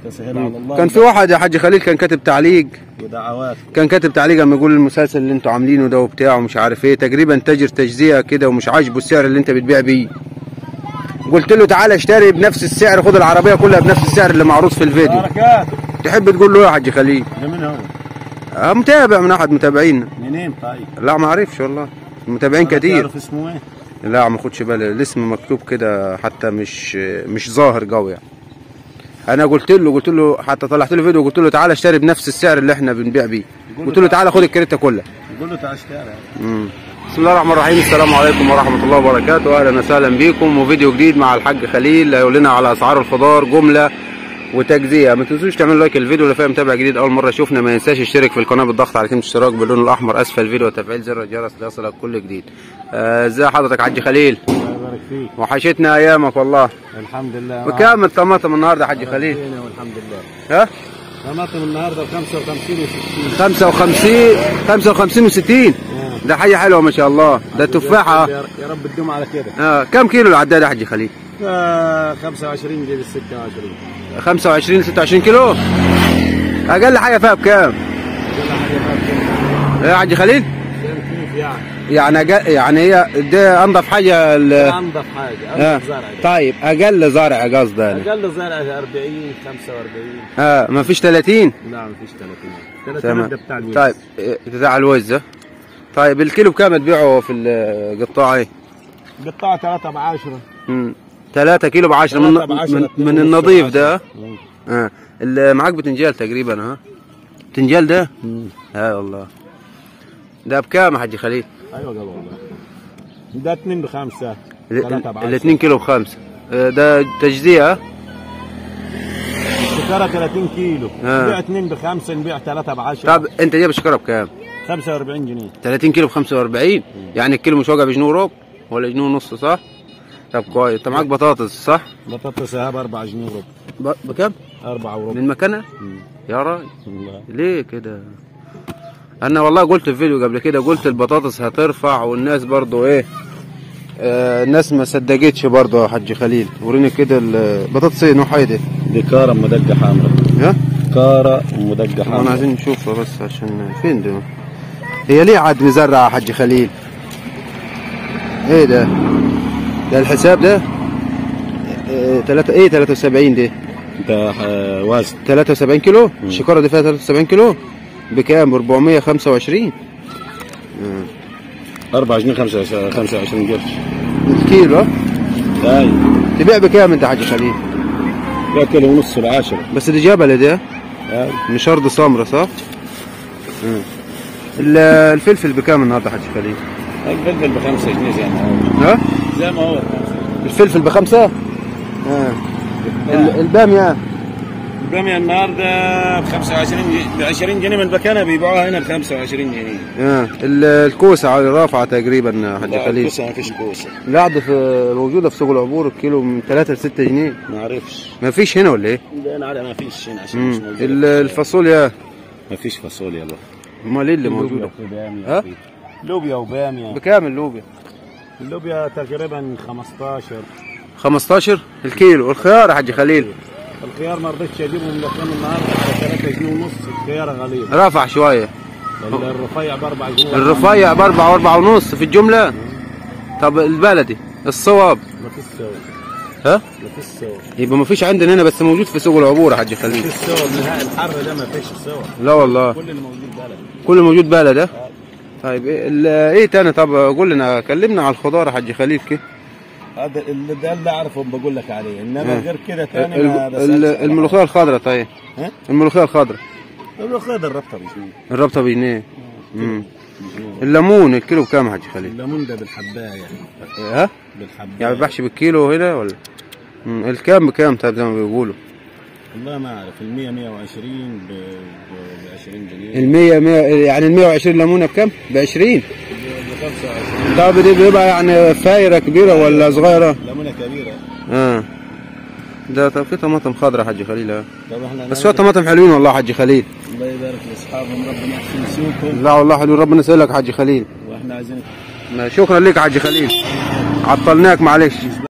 تسهيل على الله كان في واحد يا حاج خليل كان كاتب تعليق ودعوات كان كاتب تعليق لما يقول المسلسل اللي انتوا عاملينه ده وبتاع ومش عارف ايه تقريبا تاجر تجزئه كده ومش عاجبه السعر اللي انت بتبيع بيه قلت له تعالى اشتري بنفس السعر خد العربيه كلها بنفس السعر اللي معروض في الفيديو بركات تحب تقول له ايه يا حاج خليل ده من هو؟ آه متابع من احد متابعينا منين طيب؟ لا ما اعرفش والله المتابعين كتير تعرف اسمه ايه؟ لا ما خدش بالي الاسم مكتوب كده حتى مش مش ظاهر قوي يعني انا قلت له قلت له حتى طلعت له فيديو قلت له تعالى اشتري بنفس السعر اللي احنا بنبيع بيه قلت له تعالى خد الكريته كلها يقول له تعال اشتري مم. بسم الله الرحمن الرحيم السلام عليكم ورحمه الله وبركاته اهلا وسهلا بيكم وفيديو جديد مع الحاج خليل هيقول لنا على اسعار الخضار جمله وتجزئه ما تنسوش تعملوا لايك الفيديو اللي فيها متابع جديد اول مره يشوفنا ما ينساش يشترك في القناه بالضغط على كلمه اشتراك باللون الاحمر اسفل الفيديو وتفعيل زر الجرس ليصلك كل جديد آه، ازي حضرتك يا حاج خليل الله يبارك فيك وحشتنا ايامك والله الحمد لله بكام الطماطم النهارده يا حاج خليل هنا والحمد لله ها طماطم النهارده ب 55 و60 55 55 و60 ده حاجه حلوه ما شاء الله ده تفاحه يا يا رب تدوم على كده اه كم كيلو العداد يا حاج خليل آه، 25 جيب ال 26 25 26 كيلو اقل حاجه فيها بكام ايه يا حاج خليل كيف يعني؟ يعني أقل يعني هي ده انضف حاجه ال- انضف حاجه آه. انضف زرع ده. طيب اقل زرع قصدي يعني. اقل زرع 40 45 اه ما فيش 30 لا مفيش 30 30 ده بتاع الوز طيب إيه، بتاع الوز ده. طيب الكيلو بكام تبيعه في القطاع ايه قطاع 3 ب 10 مم. 3 كيلو ب 10 من, تلاتة بعشرة، من, اتنين من ونص النظيف بعشرة. ده اه اللي معاك بتنجال تقريبا ها بتنجال ده اه والله ده بكام يا حاج خليل ايوه قال والله ده 2 ب 5 3 ب 10 الاثنين كيلو بخمسة آه، ده تجزئة السكره 30 كيلو آه. نبيع 2 ب 5 نبيع 3 ب 10 طب انت جايب الشكرة بكام 45 جنيه 30 كيلو ب 45 يعني الكيلو مش واقع بجنيه وربع ولا جنيه ونص صح طب كويس انت معاك بطاطس صح بطاطس ب 4 جنيه وربع ب- بكام 4 وربع من مكانها مم. يا راجل والله. ليه كده انا والله قلت في فيديو قبل كده قلت البطاطس هترفع والناس برضو ايه آه الناس ما صدقتش برضو يا حاج خليل وريني كده البطاطس ايه نوعها ايه دي دي كاره مدقه حمراء ها كاره مدقه احنا حمراء عايزين نشوفها بس عشان فين دي هي ليه عاد مزرعة يا حاج خليل ايه ده ده الحساب ده إيه تلاتة ايه 73 دي ده آه، وزن 73 كيلو الشكارة دي فيها 73 كيلو بكام ب 425 4 جنيه 25 قرش الكيلو ها؟ ايوه تبيع بكام انت يا حاج خليل ده كيلو ونص ب 10 بس دي جبل ده ايوه مش ارض سمرة صح مم. ال- الفلفل بكام النهارده يا حاج خليل الفلفل ب 5 جنيه زي ما هو ها زي ما هو الفلفل بخمسة اه ال- البامية البامية النهارده ب 25 جنيه ب 20 جنيه من المكانه بيبيعوها هنا ب 25 جنيه اه ال- الكوسة على رافعة تقريبا يا حاج لا خليل الكوسه ما فيش كوسه لا ده في موجودة في سوق العبور الكيلو من 3 ل 6 جنيه ما اعرفش ما فيش هنا ولا ايه؟ ده انا عارف ما فيش هنا عشان مم. مش موجود ال- الفاصوليا ما فيش فاصوليا لا امال ايه اللي موجودة؟ لوبيا وبامية ها؟ فيه. لوبيا وبامية بكام اللوبيا؟ اللوبيا تقريبا 15 15 الكيلو الخيار يا حاج خليل الخيار ما رضيتش اجيبهم لكن النهارده ب 3 جنيه ونص الخيار غليظ رفع شوية الرفيع ب 4 جنيه الرفيع بأربعة وأربعة ونص في الجملة طب البلدي الصواب ما فيش سوا ها ما فيش سوا يبقى ما فيش عندنا هنا بس موجود في سوق العبور يا حاج ما خليل فيش سوا نهائي الحر ده ما فيش سوا لا والله كل اللي موجود بلد كل موجود بلد ها طيب ايه ال- ايه تاني طب قول لنا كلمنا على الخضار يا حاج خليل كده هذا اللي ده اللي اعرفه بقول لك عليه انما اه. غير كده ثاني ال- ما ال- بسألش على الملوخية الخضراء طيب ها؟ الملوخية الخضراء حاجة. الملوخية ده الربطه بجنيه الربطة بجنيه مم. بجنيه. الليمون الكيلو بكام يا حاج خليل الليمون ده بالحبايه ها بالحبايه يعني ما بيباعش بالكيلو هنا ولا مم. الكام بكام طيب زي ما بيقولوا والله ما اعرف ال 100 120 ب 20 جنيه ال 100 100 يعني ال 120 ليمونه بكام؟ ب 20 ب 25 طب دي بيبقى يعني فايره كبيره ولا صغيره؟ ليمونه كبيره اه ده طب في طماطم خضراء يا حاج خليل اه. طب احنا بس فيها طماطم حلوين والله يا حاج خليل الله يبارك لاصحابهم ربنا يحسن سوقهم لا والله حلو ربنا يسهلك يا حاج خليل واحنا عايزين شكرا لك يا حاج خليل عطلناك معلش